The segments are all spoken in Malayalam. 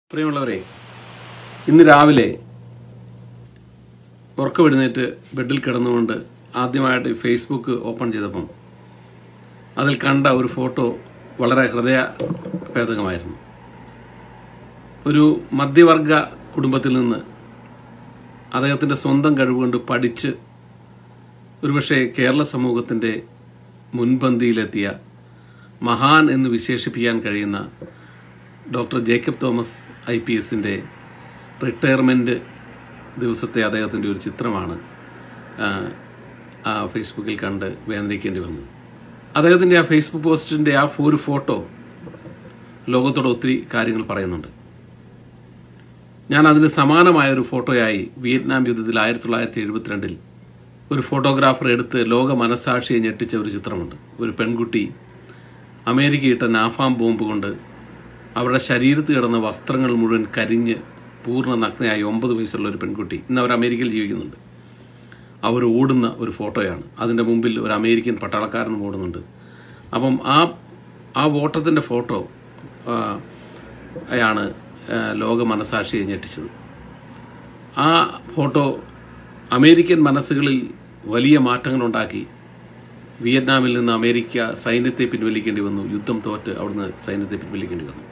പ്രിയമുള്ളവരെ ഇന്ന് രാവിലെ ഉറക്കമെഴുന്നേറ്റ് ബെഡിൽ കിടന്നുകൊണ്ട് ആദ്യമായിട്ട് ഫേസ്ബുക്ക് ഓപ്പൺ ചെയ്തപ്പം അതിൽ കണ്ട ഒരു ഫോട്ടോ വളരെ ഹൃദയഭേദകമായിരുന്നു ഒരു മധ്യവർഗ കുടുംബത്തിൽ നിന്ന് അദ്ദേഹത്തിന്റെ സ്വന്തം കഴിവുകൊണ്ട് പഠിച്ച് ഒരുപക്ഷെ കേരള സമൂഹത്തിന്റെ മുൻപന്തിയിലെത്തിയ മഹാൻ എന്ന് വിശേഷിപ്പിക്കാൻ കഴിയുന്ന doctor Jacob Thomas I P എസിന്റെ റിട്ടയർമെന്റ് ദിവസത്തെ അദ്ദേഹത്തിന്റെ ഒരു ചിത്രമാണ് ആ, ആ ഫേസ്ബുക്കിൽ കണ്ട് വേദനിക്കേണ്ടി വന്നത് അദ്ദേഹത്തിന്റെ ആ ഫേസ്ബുക്ക് പോസ്റ്റിന്റെ ആ ഒരു ഫോട്ടോ ലോകത്തോട് ഒത്തിരി കാര്യങ്ങൾ പറയുന്നുണ്ട് ഞാൻ അതിന് സമാനമായ ഒരു ഫോട്ടോയായി വിയറ്റ്നാം യുദ്ധത്തിൽ ആയിരത്തി തൊള്ളായിരത്തി എഴുപത്തിരണ്ടിൽ ഒരു ഫോട്ടോഗ്രാഫർ എടുത്ത് ലോക മനസാക്ഷിയെ ഞെട്ടിച്ച ഒരു ചിത്രമുണ്ട് ഒരു പെൺകുട്ടി അമേരിക്ക ഇട്ട നാഫാം ബോംബ് കൊണ്ട് അവരുടെ ശരീരത്തിൽ കിടന്ന വസ്ത്രങ്ങൾ മുഴുവൻ കരിഞ്ഞ് പൂർണ്ണ നഗ്നയായി ഒമ്പത് വയസ്സുള്ള ഒരു പെൺകുട്ടി ഇന്ന് അവർ അമേരിക്കയിൽ ജീവിക്കുന്നുണ്ട് അവർ ഓടുന്ന ഒരു ഫോട്ടോയാണ് അതിന്റെ മുമ്പിൽ ഒരു അമേരിക്കൻ പട്ടാളക്കാരനും ഓടുന്നുണ്ട് അപ്പം ആ ആ ഓട്ടത്തിന്റെ ഫോട്ടോ ആ, ആണ് ആ, ലോക മനസാക്ഷിയെ ഞെട്ടിച്ചത് ആ ഫോട്ടോ അമേരിക്കൻ മനസ്സുകളിൽ വലിയ മാറ്റങ്ങൾ ഉണ്ടാക്കി വിയറ്റ്നാമിൽ നിന്ന് അമേരിക്ക സൈന്യത്തെ പിൻവലിക്കേണ്ടി വന്നു യുദ്ധം തോറ്റ് അവിടുന്ന് സൈന്യത്തെ പിൻവലിക്കേണ്ടി വന്നു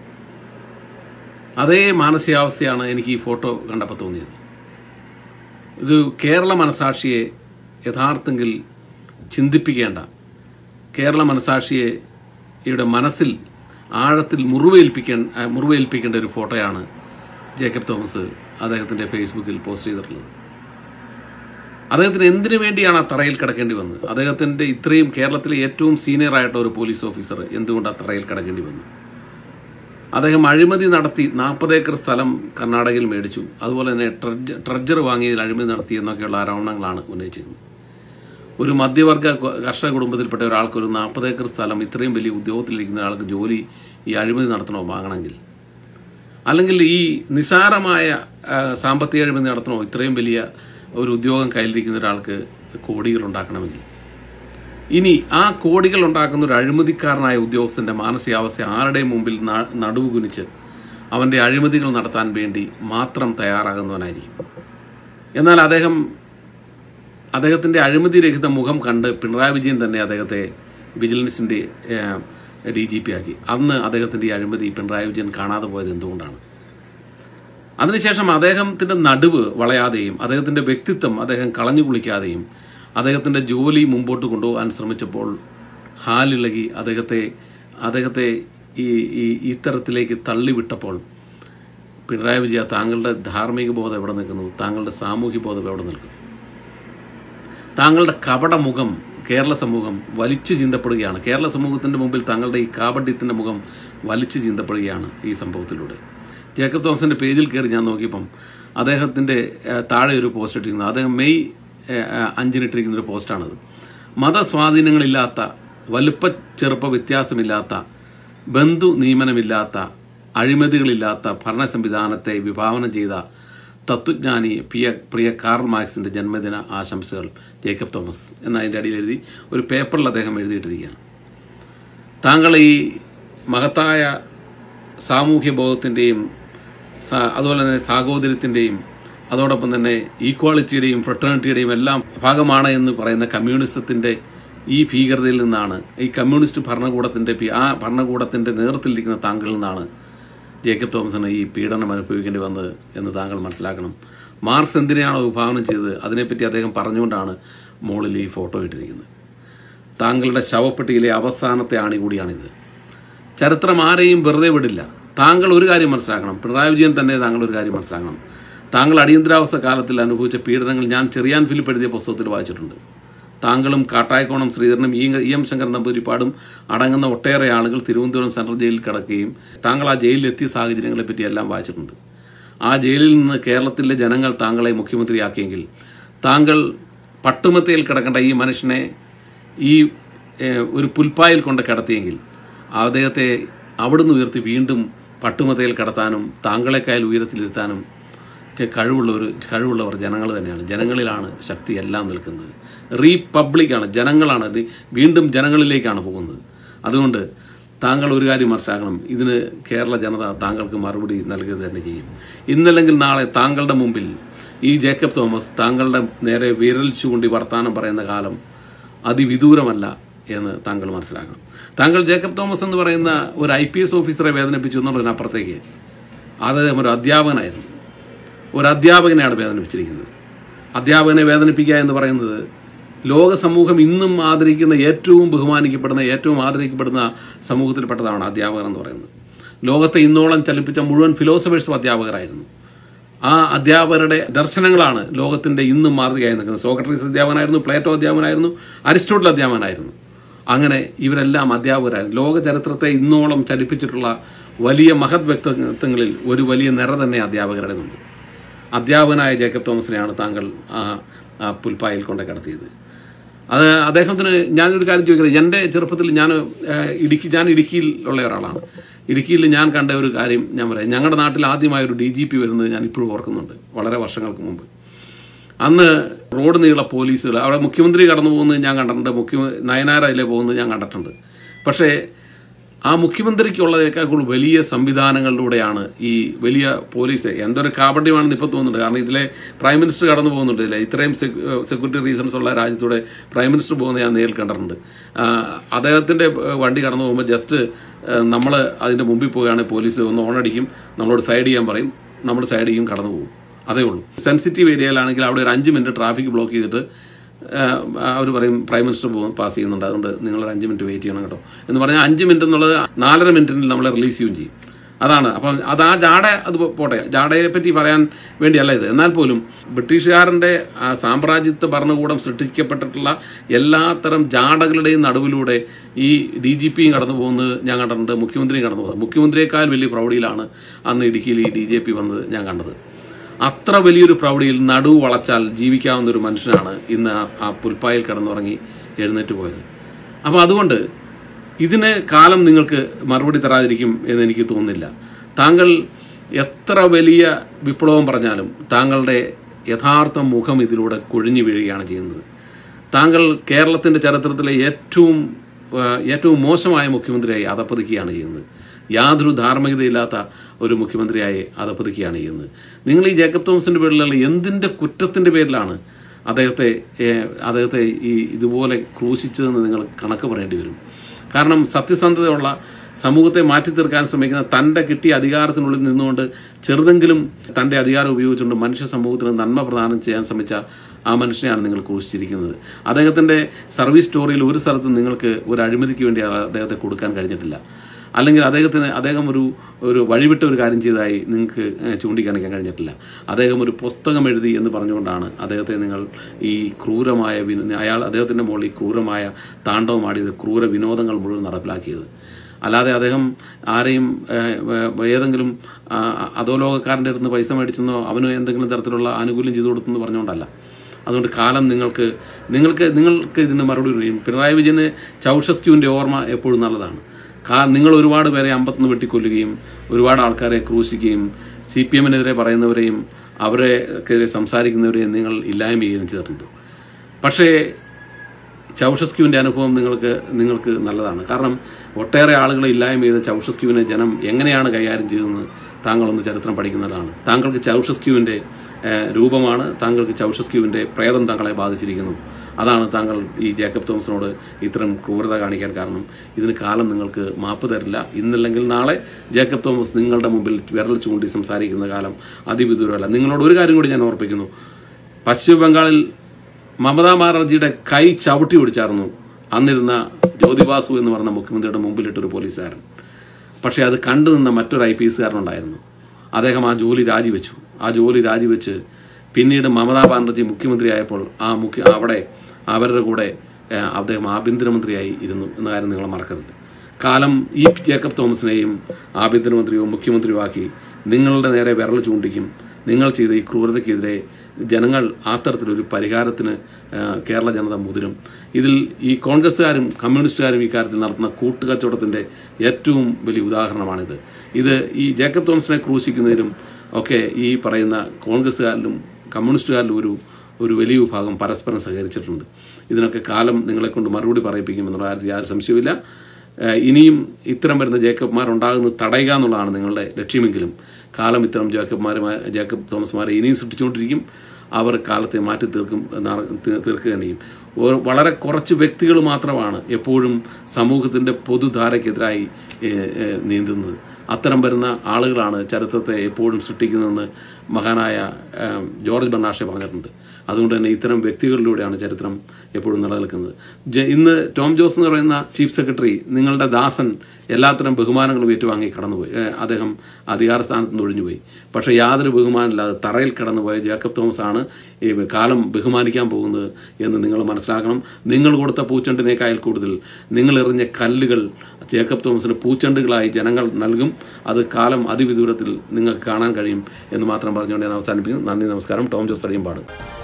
അതേ മാനസികാവസ്ഥയാണ് എനിക്ക് ഈ ഫോട്ടോ കണ്ടപ്പോൾ തോന്നിയത് ഇത് കേരള മനസാക്ഷിയെ യഥാർത്ഥെങ്കിൽ ചിന്തിപ്പിക്കേണ്ട കേരള മനസാക്ഷിയെ ഇവിടെ മനസ്സിൽ ആഴത്തിൽ മുറിവേൽപ്പിക്കാൻ ആ, മുറിവേൽപ്പിക്കേണ്ട ഒരു ഫോട്ടോയാണ് ജേക്കബ് തോമസ് അദ്ദേഹത്തിന്റെ ഫേസ്ബുക്കിൽ പോസ്റ്റ് ചെയ്തിട്ടുള്ളത് അദ്ദേഹത്തിന് എന്തിനു വേണ്ടിയാണ് ആ തറയിൽ കിടക്കേണ്ടി വന്നത് അദ്ദേഹത്തിന്റെ ഇത്രയും കേരളത്തിലെ ഏറ്റവും സീനിയർ ആയിട്ടുള്ള ഒരു പോലീസ് ഓഫീസർ എന്തുകൊണ്ട് ആ തറയിൽ കിടക്കേണ്ടി വന്നു അദ്ദേഹം അഴിമതി നടത്തി നാൽപ്പത് ഏക്കർ സ്ഥലം കർണാടകയിൽ മേടിച്ചു അതുപോലെ തന്നെ ട്രഡ്ജ- ട്രഡ്ജർ വാങ്ങിയതിൽ അഴിമതി നടത്തി എന്നൊക്കെയുള്ള ആരോപണങ്ങളാണ് ഉന്നയിച്ചിരുന്നത് ഒരു മധ്യവർഗ ക- കർഷക കുടുംബത്തിൽപ്പെട്ട ഒരാൾക്ക് ഒരു നാൽപ്പത് ഏക്കർ സ്ഥലം ഇത്രയും വലിയ ഉദ്യോഗത്തിലിരിക്കുന്ന ഒരാൾക്ക് ജോലി ഈ അഴിമതി നടത്തണോ വാങ്ങണമെങ്കിൽ അല്ലെങ്കിൽ ഈ നിസാരമായ ആ, സാമ്പത്തിക അഴിമതി നടത്തണോ ഇത്രയും വലിയ ഒരു ഉദ്യോഗം കയ്യിലിരിക്കുന്ന ഒരാൾക്ക് കോടികൾ ഉണ്ടാക്കണമെങ്കിൽ ഇനി ആ കോടികൾ ഉണ്ടാക്കുന്ന ഒരു അഴിമതിക്കാരനായ ഉദ്യോഗസ്ഥന്റെ മാനസികാവസ്ഥ ആരുടെയും മുമ്പിൽ ന- നടുവ് കുനിച്ച് അവന്റെ അഴിമതികൾ നടത്താൻ വേണ്ടി മാത്രം തയ്യാറാകുന്നവനായിരിക്കും എന്നാൽ അദ്ദേഹം അദ്ദേഹത്തിന്റെ അഴിമതി രഹിത മുഖം കണ്ട് പിണറായി വിജയൻ തന്നെ അദ്ദേഹത്തെ വിജിലൻസിന്റെ ഡി ജി പി ആക്കി അന്ന് അദ്ദേഹത്തിന്റെ ഈ അഴിമതി പിണറായി വിജയൻ കാണാതെ പോയത് എന്തുകൊണ്ടാണ് അതിനുശേഷം അദ്ദേഹത്തിന്റെ നടുവ് വളയാതെയും അദ്ദേഹത്തിന്റെ വ്യക്തിത്വം അദ്ദേഹം കളഞ്ഞു കുളിക്കാതെയും അദ്ദേഹത്തിന്റെ ജോലി മുമ്പോട്ട് കൊണ്ടുപോകാൻ ശ്രമിച്ചപ്പോൾ ഹാലിളകി അദ്ദേഹത്തെ അദ്ദേഹത്തെ ഈ ഈ ഇത്തരത്തിലേക്ക് തള്ളിവിട്ടപ്പോൾ പിണറായി വിജയ താങ്കളുടെ ധാർമ്മിക ബോധം എവിടെ നിൽക്കുന്നു താങ്കളുടെ സാമൂഹ്യ ബോധം എവിടെ നിൽക്കുന്നു താങ്കളുടെ കപട മുഖം കേരള സമൂഹം വലിച്ചു ചിന്തപ്പെടുകയാണ് കേരള സമൂഹത്തിന്റെ മുമ്പിൽ താങ്കളുടെ ഈ കാപട്യത്തിന്റെ മുഖം വലിച്ചു ചിന്തപ്പെടുകയാണ് ഈ സംഭവത്തിലൂടെ ജേക്കബ് തോമസിന്റെ പേജിൽ കയറി ഞാൻ നോക്കിയപ്പം അദ്ദേഹത്തിന്റെ ഏഹ്, താഴെ ഒരു പോസ്റ്റ് ഇട്ടിരിക്കുന്നത് അദ്ദേഹം മെയ് ഏഹ്, ഏഹ്, അഞ്ചിന് ഇട്ടിരിക്കുന്ന ഒരു പോസ്റ്റാണത് മതസ്വാധീനങ്ങളില്ലാത്ത വലുപ്പ ചെറുപ്പ വ്യത്യാസമില്ലാത്ത ബന്ധു നിയമനമില്ലാത്ത അഴിമതികളില്ലാത്ത ഭരണ സംവിധാനത്തെ വിഭാവനം ചെയ്ത തത്വജ്ഞാനി പ്രിയ പ്രിയ കാർൾ മാർക്സിന്റെ ജന്മദിന ആശംസകൾ ജേക്കബ് തോമസ് എന്ന അതിന്റെ അടിയിൽ എഴുതി ഒരു പേപ്പറിൽ അദ്ദേഹം എഴുതിയിട്ടിരിക്കുകയാണ് താങ്കൾ ഈ മഹത്തായ സാമൂഹ്യ ബോധത്തിന്റെയും സ- അതുപോലെ തന്നെ സാഹോദര്യത്തിന്റെയും അതോടൊപ്പം തന്നെ ഈക്വാളിറ്റിയുടെയും ഫ്രട്ടേണിറ്റിയുടെയും എല്ലാം ഭാഗമാണ് എന്ന് പറയുന്ന കമ്മ്യൂണിസത്തിന്റെ ഈ ഭീകരതയിൽ നിന്നാണ് ഈ കമ്മ്യൂണിസ്റ്റ് ഭരണകൂടത്തിന്റെ പി- ആ ഭരണകൂടത്തിന്റെ നേതൃത്വത്തിലിരിക്കുന്ന താങ്കളിൽ നിന്നാണ് ജേക്കബ് തോമസിന് ഈ പീഡനം അനുഭവിക്കേണ്ടി വന്നത് എന്ന് താങ്കൾ മനസ്സിലാക്കണം മാർക്സ് എന്തിനെയാണോ വിഭാവനം ചെയ്തത് അതിനെപ്പറ്റി അദ്ദേഹം പറഞ്ഞുകൊണ്ടാണ് മുകളിൽ ഈ ഫോട്ടോ ഇട്ടിരിക്കുന്നത് താങ്കളുടെ ശവപ്പെട്ടിയിലെ അവസാനത്തെ ആണി കൂടിയാണിത് ചരിത്രം ആരെയും വെറുതെ വിടില്ല താങ്കൾ ഒരു കാര്യം മനസ്സിലാക്കണം പിണറായി വിജയൻ തന്നെ താങ്കൾ ഒരു കാര്യം മനസ്സിലാക്കണം താങ്കൾ അടിയന്തരാവസ്ഥ കാലത്തിൽ അനുഭവിച്ച പീഡനങ്ങൾ ഞാൻ ചെറിയാൻ ഫിലിപ്പ് എഴുതിയ പുസ്തകത്തിൽ വായിച്ചിട്ടുണ്ട് താങ്കളും കാട്ടായക്കോണം ശ്രീധരനും ഇ ഇ എം ശങ്കർ നമ്പൂതിരിപ്പാടും അടങ്ങുന്ന ഒട്ടേറെ ആളുകൾ തിരുവനന്തപുരം സെൻട്രൽ ജയിലിൽ കിടക്കുകയും താങ്കൾ ആ ജയിലിൽ എത്തിയ സാഹചര്യങ്ങളെ പറ്റി എല്ലാം വായിച്ചിട്ടുണ്ട് ആ ജയിലിൽ നിന്ന് കേരളത്തിലെ ജനങ്ങൾ താങ്കളെ മുഖ്യമന്ത്രിയാക്കിയെങ്കിൽ താങ്കൾ പട്ടുമത്തയിൽ കിടക്കേണ്ട ഈ മനുഷ്യനെ ഈ ഏഹ്, ഒരു പുൽപ്പായിൽ കൊണ്ട് കിടത്തിയെങ്കിൽ അദ്ദേഹത്തെ അവിടുന്ന് ഉയർത്തി വീണ്ടും പട്ടുമത്തയിൽ കിടത്താനും താങ്കളെക്കായാൽ ഉയരത്തിലിരുത്താനും ഒക്കെ കഴിവുള്ളവർ കഴിവുള്ളവർ ജനങ്ങൾ തന്നെയാണ് ജനങ്ങളിലാണ് ശക്തി എല്ലാം നിൽക്കുന്നത് റീപബ്ലിക്കാണ് ജനങ്ങളാണ് ഇത് വീണ്ടും ജനങ്ങളിലേക്കാണ് പോകുന്നത് അതുകൊണ്ട് താങ്കൾ ഒരു കാര്യം മനസ്സിലാക്കണം ഇതിന് കേരള ജനത താങ്കൾക്ക് മറുപടി നൽകുക തന്നെ ചെയ്യും ഇന്നല്ലെങ്കിൽ നാളെ താങ്കളുടെ മുമ്പിൽ ഈ ജേക്കബ് തോമസ് താങ്കളുടെ നേരെ വിരൽ ചൂണ്ടി വർത്താനം പറയുന്ന കാലം അതിവിദൂരമല്ല എന്ന് താങ്കൾ മനസ്സിലാക്കണം താങ്കൾ ജേക്കബ് തോമസ് എന്ന് പറയുന്ന ഒരു ഐ പി എസ് ഓഫീസറെ വേദനിപ്പിച്ചു എന്നുള്ളതിനപ്പുറത്തേക്ക് അദ്ദേഹം ഒരു അധ്യാപകനായിരുന്നു ഒരു അധ്യാപകനെയാണ് വേദനിപ്പിച്ചിരിക്കുന്നത് അധ്യാപകനെ വേദനിപ്പിക്കുക എന്ന് പറയുന്നത് ലോക സമൂഹം ഇന്നും ആദരിക്കുന്ന ഏറ്റവും ബഹുമാനിക്കപ്പെടുന്ന ഏറ്റവും ആദരിക്കപ്പെടുന്ന സമൂഹത്തിൽപ്പെട്ടതാണ് അധ്യാപകർ എന്ന് പറയുന്നത് ലോകത്തെ ഇന്നോളം ചലിപ്പിച്ച മുഴുവൻ ഫിലോസഫേഴ്സും അധ്യാപകരായിരുന്നു ആ അധ്യാപകരുടെ ദർശനങ്ങളാണ് ലോകത്തിന്റെ ഇന്നും മാതൃകയായി നിൽക്കുന്നത് സോക്രട്ടീസ് അധ്യാപകനായിരുന്നു പ്ലേറ്റോ അധ്യാപകനായിരുന്നു അരിസ്റ്റോട്ടിൽ അധ്യാപകനായിരുന്നു അങ്ങനെ ഇവരെല്ലാം അധ്യാപകരായിരുന്നു ലോക ചരിത്രത്തെ ഇന്നോളം ചലിപ്പിച്ചിട്ടുള്ള വലിയ മഹത് വ്യക്തിത്വങ്ങളിൽ ഒരു വലിയ നിര തന്നെ അധ്യാപകരുടേതുണ്ട് അധ്യാപകനായ ജേക്കബ് തോമസിനെയാണ് താങ്കൾ ആ ആ പുൽപ്പായിൽ കൊണ്ട് കിടത്തിയത് അത് അദ്ദേഹത്തിന് ഞാനൊരു കാര്യം ചോദിക്കുന്നത് എൻ്റെ ചെറുപ്പത്തിൽ ഞാൻ ആ, ഇടുക്കി ഞാൻ ഇടുക്കിയിൽ ഉള്ള ഒരാളാണ് ഇടുക്കിയിൽ ഞാൻ കണ്ട ഒരു കാര്യം ഞാൻ പറയാം ഞങ്ങളുടെ നാട്ടിൽ ആദ്യമായ ഒരു ഡി ജി പി വരുന്നത് ഞാൻ ഇപ്പോഴും ഓർക്കുന്നുണ്ട് വളരെ വർഷങ്ങൾക്ക് മുമ്പ് അന്ന് റോഡ് നീള പോലീസുകൾ അവിടെ മുഖ്യമന്ത്രി കടന്നു പോകുന്നത് ഞാൻ കണ്ടിട്ടുണ്ട് മുഖ്യ നയനാർ അതിലെ പോകുന്നത് ഞാൻ കണ്ടിട്ടുണ്ട് പക്ഷേ ആ മുഖ്യമന്ത്രിക്കുള്ളതിനേക്കാൾ കൂടുതൽ വലിയ സംവിധാനങ്ങളിലൂടെയാണ് ഈ വലിയ പോലീസ് എന്തൊരു കാപട്യമാണെന്ന് ഇപ്പോൾ തോന്നുന്നുണ്ട് കാരണം ഇതിലെ പ്രൈം മിനിസ്റ്റർ കടന്നു പോകുന്നുണ്ട് ഇതിലെ ഇത്രയും സെക്യൂരിറ്റി റീസൺസ് ഉള്ള രാജ്യത്തൂടെ പ്രൈം മിനിസ്റ്റർ പോകുന്നത് ഞാൻ നേരിൽ കണ്ടിട്ടുണ്ട് ആ, അദ്ദേഹത്തിന്റെ ഏഹ്, വണ്ടി കടന്നു പോകുമ്പോൾ ജസ്റ്റ് നമ്മൾ അതിന്റെ മുമ്പിൽ പോവുകയാണെങ്കിൽ പോലീസ് ഒന്ന് ഓണടിക്കും നമ്മളോട് സൈഡ് ചെയ്യാൻ പറയും നമ്മൾ സൈഡ് ചെയ്യും കടന്നു പോകും അതേ ഉള്ളൂ സെൻസിറ്റീവ് ഏരിയയിലാണെങ്കിൽ അവിടെ ഒരു അഞ്ച് മിനിറ്റ് ട്രാഫിക് ബ്ലോക്ക് ചെയ്തിട്ട് അവർ പറയും പ്രൈം മിനിസ്റ്റർ പാസ് ചെയ്യുന്നുണ്ട് അതുകൊണ്ട് നിങ്ങൾ ഒരു അഞ്ച് മിനിറ്റ് വെയിറ്റ് ചെയ്യണം കേട്ടോ എന്ന് പറഞ്ഞാൽ അഞ്ച് മിനിറ്റ് എന്നുള്ളത് നാലര മിനിറ്റിൽ നമ്മളെ റിലീസ് ചെയ്യുകയും ചെയ്യും അതാണ് അപ്പം അത് ആ ജാട അത് പോട്ടെ ജാടയെ പറ്റി പറയാൻ വേണ്ടിയല്ല ഇത് എന്നാൽ പോലും ബ്രിട്ടീഷുകാരന്റെ ആ സാമ്രാജ്യത്വ ഭരണകൂടം സൃഷ്ടിക്കപ്പെട്ടിട്ടുള്ള എല്ലാത്തരം ജാടകളുടെയും നടുവിലൂടെ ഈ ഡി ജി പിയും കടന്നു പോകുന്നത് ഞാൻ കണ്ടിട്ടുണ്ട് മുഖ്യമന്ത്രിയും കടന്നു പോകുന്നത് മുഖ്യമന്ത്രിയേക്കാൾ വലിയ പ്രൗഢിയിലാണ് അന്ന് ഇടുക്കിയിൽ ഈ ഡി ജെ പി വന്നത് ഞാൻ കണ്ടത് അത്ര വലിയൊരു പ്രൗഢിയിൽ നടുവ് വളച്ചാൽ ജീവിക്കാവുന്ന ഒരു മനുഷ്യനാണ് ഇന്ന് ആ- ആ പുൽപ്പായിൽ കിടന്നുറങ്ങി എഴുന്നേറ്റ് പോയത് അപ്പോൾ അതുകൊണ്ട് ഇതിന് കാലം നിങ്ങൾക്ക് മറുപടി തരാതിരിക്കും എന്ന് എനിക്ക് തോന്നുന്നില്ല താങ്കൾ എത്ര വലിയ വിപ്ലവം പറഞ്ഞാലും താങ്കളുടെ യഥാർത്ഥ മുഖം ഇതിലൂടെ കൊഴിഞ്ഞു വീഴുകയാണ് ചെയ്യുന്നത് താങ്കൾ കേരളത്തിന്റെ ചരിത്രത്തിലെ ഏറ്റവും ആ, ഏറ്റവും മോശമായ മുഖ്യമന്ത്രിയായി അതപ്പതിക്കുകയാണ് ചെയ്യുന്നത് യാതൊരു ധാർമ്മികതയില്ലാത്ത ഒരു മുഖ്യമന്ത്രിയായി അതപ്പതിക്കുകയാണ് ചെയ്യുന്നത് നിങ്ങൾ ഈ ജേക്കബ് തോമസിന്റെ പേരിലുള്ള എന്തിന്റെ കുറ്റത്തിന്റെ പേരിലാണ് അദ്ദേഹത്തെ ഏ, അദ്ദേഹത്തെ ഈ ഇതുപോലെ ക്രൂശിച്ചതെന്ന് നിങ്ങൾ കണക്ക് പറയേണ്ടി വരും കാരണം സത്യസന്ധതയുള്ള സമൂഹത്തെ മാറ്റി തീർക്കാൻ ശ്രമിക്കുന്ന തന്റെ കിട്ടിയ അധികാരത്തിനുള്ളിൽ നിന്നുകൊണ്ട് ചെറുതെങ്കിലും തന്റെ അധികാരം ഉപയോഗിച്ചുകൊണ്ട് മനുഷ്യ സമൂഹത്തിന് നന്മ പ്രദാനം ചെയ്യാൻ ശ്രമിച്ച ആ മനുഷ്യനെയാണ് നിങ്ങൾ ക്രൂശിച്ചിരിക്കുന്നത് അദ്ദേഹത്തിന്റെ സർവീസ് സ്റ്റോറിയിൽ ഒരു സ്ഥലത്തും നിങ്ങൾക്ക് ഒരു അഴിമതിക്ക് വേണ്ടി അദ്ദേഹത്തെ കൊടുക്കാൻ കഴിഞ്ഞിട്ടില്ല അല്ലെങ്കിൽ അദ്ദേഹത്തിന് അദ്ദേഹം ഒരു ഒരു വഴിവിട്ട ഒരു കാര്യം ചെയ്തതായി നിങ്ങൾക്ക് ഏഹ്, ചൂണ്ടിക്കാണിക്കാൻ കഴിഞ്ഞിട്ടില്ല അദ്ദേഹം ഒരു പുസ്തകം എഴുതി എന്ന് പറഞ്ഞുകൊണ്ടാണ് അദ്ദേഹത്തെ നിങ്ങൾ ഈ ക്രൂരമായ വിന- അയാൾ അദ്ദേഹത്തിന്റെ മുകളിൽ ഈ ക്രൂരമായ താണ്ഡവമാടിയത് ക്രൂര വിനോദങ്ങൾ മുഴുവൻ നടപ്പിലാക്കിയത് അല്ലാതെ അദ്ദേഹം ആരെയും ഏഹ്, ഏഹ്, ഏതെങ്കിലും ആ, അധോലോകക്കാരൻ്റെ അടുത്ത് പൈസ മേടിച്ചെന്നോ അവന് എന്തെങ്കിലും തരത്തിലുള്ള ആനുകൂല്യം ചെയ്തു കൊടുത്തെന്ന് പറഞ്ഞുകൊണ്ടല്ല അതുകൊണ്ട് കാലം നിങ്ങൾക്ക് നിങ്ങൾക്ക് നിങ്ങൾക്ക് ഇതിന് മറുപടി പറയും പിണറായി വിജയന് ചൗഷസ്ക്യൂവിന്റെ ഓർമ്മ എപ്പോഴും നല്ലതാണ് കാ നിങ്ങൾ ഒരുപാട് പേരെ അമ്പത്തുനിന്ന് വെട്ടിക്കൊല്ലുകയും ഒരുപാട് ആൾക്കാരെ ക്രൂശിക്കുകയും സി പി എമ്മിനെതിരെ പറയുന്നവരെയും അവരെക്കെതിരെ സംസാരിക്കുന്നവരെയും നിങ്ങൾ ഇല്ലായ്മ ചെയ്യുകയും ചെയ്തിട്ടുണ്ട് പക്ഷേ ചൗഷസ്ക്യൂവിന്റെ അനുഭവം നിങ്ങൾക്ക് നിങ്ങൾക്ക് നല്ലതാണ് കാരണം ഒട്ടേറെ ആളുകളെ ഇല്ലായ്മ ചെയ്ത ചൗഷസ്ക്യൂവിനെ ജനം എങ്ങനെയാണ് കൈകാര്യം ചെയ്തതെന്ന് താങ്കളൊന്ന് ചരിത്രം പഠിക്കുന്നതാണ് താങ്കൾക്ക് ചൗഷസ്ക്യൂവിന്റെ ഏഹ്, രൂപമാണ് താങ്കൾക്ക് ചൗഷസ്ക്യൂവിന്റെ പ്രേതം താങ്കളെ ബാധിച്ചിരിക്കുന്നു അതാണ് താങ്കൾ ഈ ജേക്കബ് തോമസിനോട് ഇത്തരം ക്രൂരത കാണിക്കാൻ കാരണം ഇതിന് കാലം നിങ്ങൾക്ക് മാപ്പ് തരില്ല ഇന്നല്ലെങ്കിൽ നാളെ ജേക്കബ് തോമസ് നിങ്ങളുടെ മുമ്പിൽ വിരൽ ചൂണ്ടി സംസാരിക്കുന്ന കാലം അതിവിദൂരമല്ല നിങ്ങളോട് ഒരു കാര്യം കൂടി ഞാൻ ഓർപ്പിക്കുന്നു പശ്ചിമ ബംഗാളിൽ മമതാ ബാനർജിയുടെ കൈ ചവിട്ടി പിടിച്ചായിരുന്നു അന്നിരുന്ന ജ്യോതിബാസു എന്ന് പറഞ്ഞ മുഖ്യമന്ത്രിയുടെ മുമ്പിലിട്ടൊരു പോലീസുകാരൻ പക്ഷേ അത് കണ്ടു നിന്ന മറ്റൊരു ഐ പി എസുകാരനുണ്ടായിരുന്നു അദ്ദേഹം ആ ജോലി രാജിവെച്ചു ആ ജോലി രാജിവെച്ച് പിന്നീട് മമതാ ബാനർജി മുഖ്യമന്ത്രിയായപ്പോൾ ആ മുഖ്യ അവിടെ അവരുടെ കൂടെ ഏഹ്, അദ്ദേഹം ആഭ്യന്തരമന്ത്രിയായി ഇരുന്നു എന്ന കാര്യം നിങ്ങൾ മറക്കരുത് കാലം ഈ ജേക്കബ് തോമസിനെയും ആഭ്യന്തരമന്ത്രിയോ മുഖ്യമന്ത്രിയോ ആക്കി നിങ്ങളുടെ നേരെ വിരൽ ചൂണ്ടിക്കും നിങ്ങൾ ചെയ്ത ഈ ക്രൂരതയ്ക്കെതിരെ ജനങ്ങൾ ആ തരത്തിലൊരു പരിഹാരത്തിന് ആ, കേരള ജനത മുതിരും ഇതിൽ ഈ കോൺഗ്രസ്സുകാരും കമ്മ്യൂണിസ്റ്റുകാരും ഈ കാര്യത്തിൽ നടത്തുന്ന കൂട്ടുകച്ചവടത്തിന്റെ ഏറ്റവും വലിയ ഉദാഹരണമാണിത് ഇത് ഈ ജേക്കബ് തോമസിനെ ക്രൂശിക്കുന്നതിലും ഒക്കെ ഈ പറയുന്ന കോൺഗ്രസ്സുകാരിലും കമ്മ്യൂണിസ്റ്റുകാരിലും ഒരു ഒരു വലിയ വിഭാഗം പരസ്പരം സഹകരിച്ചിട്ടുണ്ട് ഇതിനൊക്കെ കാലം നിങ്ങളെ കൊണ്ട് മറുപടി പറയിപ്പിക്കുമെന്നുള്ള കാര്യത്തിൽ യാതൊരു സംശയവുമില്ല ഏഹ് ഇനിയും ഇത്തരം വരുന്ന ജേക്കബ്മാർ ഉണ്ടാകുന്നത് തടയുക എന്നുള്ളതാണ് നിങ്ങളുടെ ലക്ഷ്യമെങ്കിലും കാലം ഇത്തരം ജേക്കബ്മാരുമായി ജേക്കബ് തോമസ്മാരെ ഇനിയും സൃഷ്ടിച്ചുകൊണ്ടിരിക്കും അവർ കാലത്തെ മാറ്റി തീർക്കും നാ- തീ- തീർക്കുക തന്നെ ചെയ്യും ഒരു- വളരെ കുറച്ച് വ്യക്തികൾ മാത്രമാണ് എപ്പോഴും സമൂഹത്തിന്റെ പൊതുധാരയ്ക്കെതിരായി ഏഹ്, ഏഹ്, നീന്തുന്നത് അത്തരം വരുന്ന ആളുകളാണ് ചരിത്രത്തെ എപ്പോഴും സൃഷ്ടിക്കുന്നതെന്ന് മഹാനായ ഏഹ്, ജോർജ് ബർണാഷെ പറഞ്ഞിട്ടുണ്ട് അതുകൊണ്ട് തന്നെ ഇത്തരം വ്യക്തികളിലൂടെയാണ് ചരിത്രം എപ്പോഴും നിലനിൽക്കുന്നത് ജ- ഇന്ന് ടോം ജോസ് എന്ന് പറയുന്ന ചീഫ് സെക്രട്ടറി നിങ്ങളുടെ ദാസൻ എല്ലാത്തരം ബഹുമാനങ്ങളും ഏറ്റുവാങ്ങി കടന്നുപോയി ഏഹ്, അദ്ദേഹം അധികാര സ്ഥാനത്ത് നിന്ന് ഒഴിഞ്ഞുപോയി പക്ഷേ യാതൊരു ബഹുമാനമില്ലാതെ തറയിൽ കടന്നുപോയ ജേക്കബ് തോമസ് ആണ് ഈ കാലം ബഹുമാനിക്കാൻ പോകുന്നത് എന്ന് നിങ്ങൾ മനസ്സിലാക്കണം നിങ്ങൾ കൊടുത്ത പൂച്ചെണ്ടിനേക്കാൾ കൂടുതൽ നിങ്ങൾ എറിഞ്ഞ കല്ലുകൾ ജേക്കബ് തോമസിന് പൂച്ചെണ്ടുകളായി ജനങ്ങൾ നൽകും അത് കാലം അതിവിദൂരത്തിൽ നിങ്ങൾക്ക് കാണാൻ കഴിയും എന്ന് മാത്രം പറഞ്ഞുകൊണ്ട് ഞാൻ അവസാനിപ്പിക്കുന്നു നന്ദി നമസ്കാരം ടോം ജോസ് അടിയമ്പാട്